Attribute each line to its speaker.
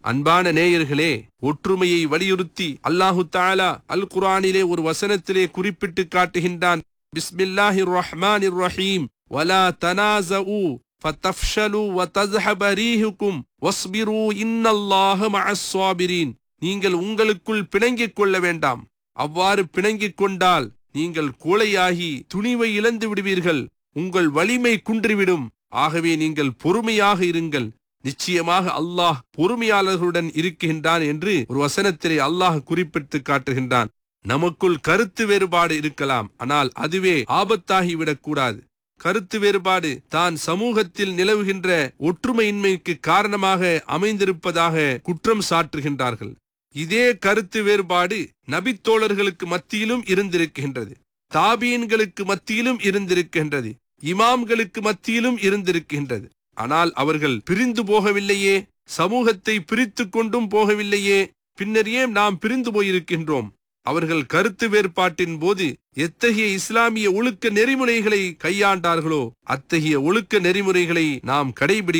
Speaker 1: அன்பான நேயர்களே ஒற்றுமையை வலியுறுத்தி அல்லாஹு தாலா அல் குர்ஆனிலே ஒரு வசனத்திலே குறிப்பிட்டு காட்டுகின்றான் பிஸ்மில்லாஹிர் ரஹ்மானிர் ரஹீம் வலா தனாஸஉ ஃபதஃப்ஷலு வதஸ்ஹப ரீஹுக்கும் வஸ்பிரு இன்னல்லாஹ மஅஸ் ஸாபிரீன் நீங்கள் உங்களுக்குள் பிணங்கிக் கொள்ள வேண்டாம் அவ்வாறு பிணங்கிக் கொண்டால் நீங்கள் கோழையாகி துணிவை இழந்து விடுவீர்கள் உங்கள் வலிமை குன்றிவிடும் ஆகவே நீங்கள் பொறுமையாக இருங்கள் நிச்சயமாக அல்லாஹ் பொறுமையாளர்களுடன் இருக்கின்றான் என்று ஒரு வசனத்திலே அல்லாஹ் குறிப்பிட்டு காட்டுகின்றான் நமக்குள் கருத்து வேறுபாடு இருக்கலாம் ஆனால் அதுவே ஆபத்தாகிவிடக் கூடாது கருத்து வேறுபாடு தான் சமூகத்தில் நிலவுகின்ற ஒற்றுமையின்மைக்கு காரணமாக அமைந்திருப்பதாக குற்றம் சாற்றுகின்றார்கள் இதே கருத்து வேறுபாடு நபித்தோழர்களுக்கு மத்தியிலும் இருந்திருக்கின்றது தாபீன்களுக்கு மத்தியிலும் இருந்திருக்கின்றது இமாம்களுக்கு மத்தியிலும் இருந்திருக்கின்றது ஆனால் அவர்கள் பிரிந்து போகவில்லையே சமூகத்தை பிரித்து கொண்டும் போகவில்லையே பின்னர் ஏன் நாம் பிரிந்து போயிருக்கின்றோம் அவர்கள் கருத்து வேறுபாட்டின் போது எத்தகைய இஸ்லாமிய ஒழுக்க நெறிமுறைகளை கையாண்டார்களோ அத்தகைய ஒழுக்க நெறிமுறைகளை நாம் கடைபிடிக்க